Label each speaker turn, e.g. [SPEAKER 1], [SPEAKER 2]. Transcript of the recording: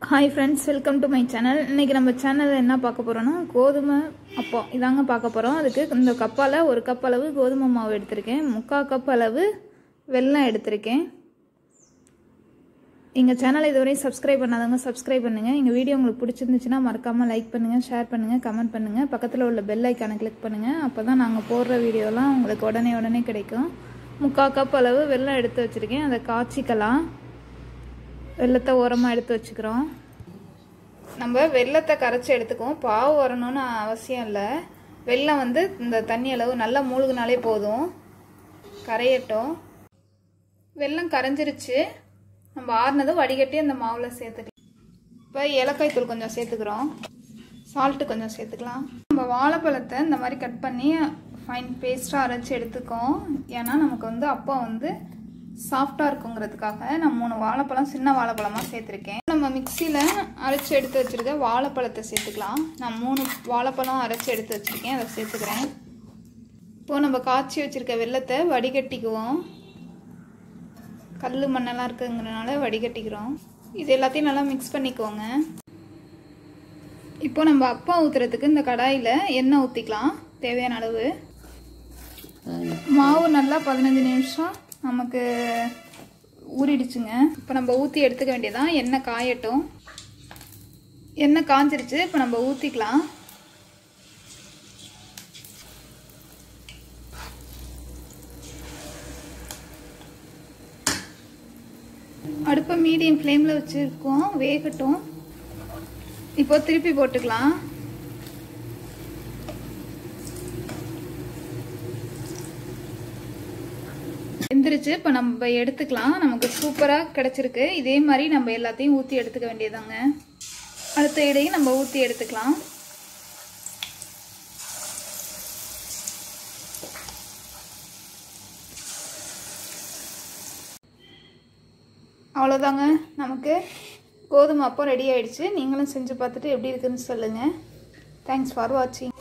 [SPEAKER 1] hi friends welcome to my channel இன்னைக்கு நம்ம சேனலில் என்ன பார்க்க போகிறோன்னா கோதுமை அப்பம் இதாங்க பார்க்க போகிறோம் அதுக்கு இந்த கப்பால் ஒரு கப் அளவு கோதுமை மாவு எடுத்திருக்கேன் முக்கால் கப் அளவு வெல்லம் எடுத்திருக்கேன் எங்கள் சேனலை இதுவரை சப்ஸ்கிரைப் பண்ணாதவங்க சப்ஸ்கிரைப் பண்ணுங்கள் எங்கள் வீடியோ உங்களுக்கு பிடிச்சிருந்துச்சுன்னா மறக்காமல் லைக் பண்ணுங்கள் ஷேர் பண்ணுங்கள் கமெண்ட் பண்ணுங்கள் பக்கத்தில் உள்ள பெல் ஐக்கானை கிளிக் பண்ணுங்கள் அப்போ தான் நாங்கள் போடுற வீடியோலாம் உங்களுக்கு உடனே உடனே கிடைக்கும் முக்கால் கப் அளவு வெல்லம் எடுத்து வச்சுருக்கேன் அதை காய்ச்சிக்கலாம் வெள்ளத்தை ஓரமாக எடுத்து வச்சுக்கிறோம் நம்ம வெள்ளத்தை கரைச்சி எடுத்துக்குவோம் பாவு வரணும்னு அவசியம் இல்லை வெள்ளம் வந்து இந்த தண்ணி அளவு நல்லா மூழ்கினாலே போதும் கரையட்டும் வெள்ளம் கரைஞ்சிருச்சு நம்ம ஆறுனதும் வடிகட்டி அந்த மாவில் சேர்த்துக்கலாம் இப்போ ஏலக்காய் தூள் கொஞ்சம் சேர்த்துக்கிறோம் சால்ட்டு கொஞ்சம் சேர்த்துக்கலாம் நம்ம வாழைப்பழத்தை இந்த மாதிரி கட் பண்ணி ஃபைன் பேஸ்ட்டாக அரைச்சி எடுத்துக்கோம் ஏன்னா நமக்கு வந்து அப்போ வந்து சாஃப்டாக இருக்குங்கிறதுக்காக நான் மூணு வாழைப்பழம் சின்ன வாழைப்பழமாக சேர்த்துருக்கேன் நம்ம மிக்சியில் அரைச்சி எடுத்து வச்சுருக்க வாழைப்பழத்தை சேர்த்துக்கலாம் நான் மூணு வாழைப்பழம் அரைச்சி எடுத்து வச்சுருக்கேன் அதை சேர்த்துக்கிறேன் இப்போது நம்ம காய்ச்சி வச்சுருக்க வெள்ளத்தை வடிகட்டிக்குவோம் கல் மண்ணெல்லாம் இருக்குங்கிறனால வடிகட்டிக்கிறோம் இது எல்லாத்தையும் நல்லா மிக்ஸ் பண்ணிக்கோங்க இப்போ நம்ம அப்பா ஊற்றுறதுக்கு இந்த கடாயில் எண்ணெய் ஊற்றிக்கலாம் தேவையான அளவு மாவு நல்லா பதினஞ்சு நிமிஷம் நமக்கு ஊறிடுச்சுங்க இப்போ நம்ம ஊற்றி எடுத்துக்க வேண்டியதான் எண்ணெய் காயட்டும் எண்ணெய் காஞ்சிருச்சு இப்போ நம்ம ஊற்றிக்கலாம் அடுப்பை மீடியம் ஃப்ளேமில் வச்சுருக்கோம் வேகட்டும் இப்போ திருப்பி போட்டுக்கலாம் வெந்துருச்சு இப்போ நம்ம எடுத்துக்கலாம் நமக்கு சூப்பராக கிடச்சிருக்கு இதே மாதிரி நம்ம எல்லாத்தையும் ஊற்றி எடுத்துக்க வேண்டியதாங்க அடுத்த இடையும் நம்ம ஊற்றி எடுத்துக்கலாம் அவ்வளோதாங்க நமக்கு கோதுமை அப்போ ரெடி ஆயிடுச்சு நீங்களும் செஞ்சு பார்த்துட்டு எப்படி இருக்குன்னு சொல்லுங்கள் தேங்க்ஸ் ஃபார் வாட்சிங்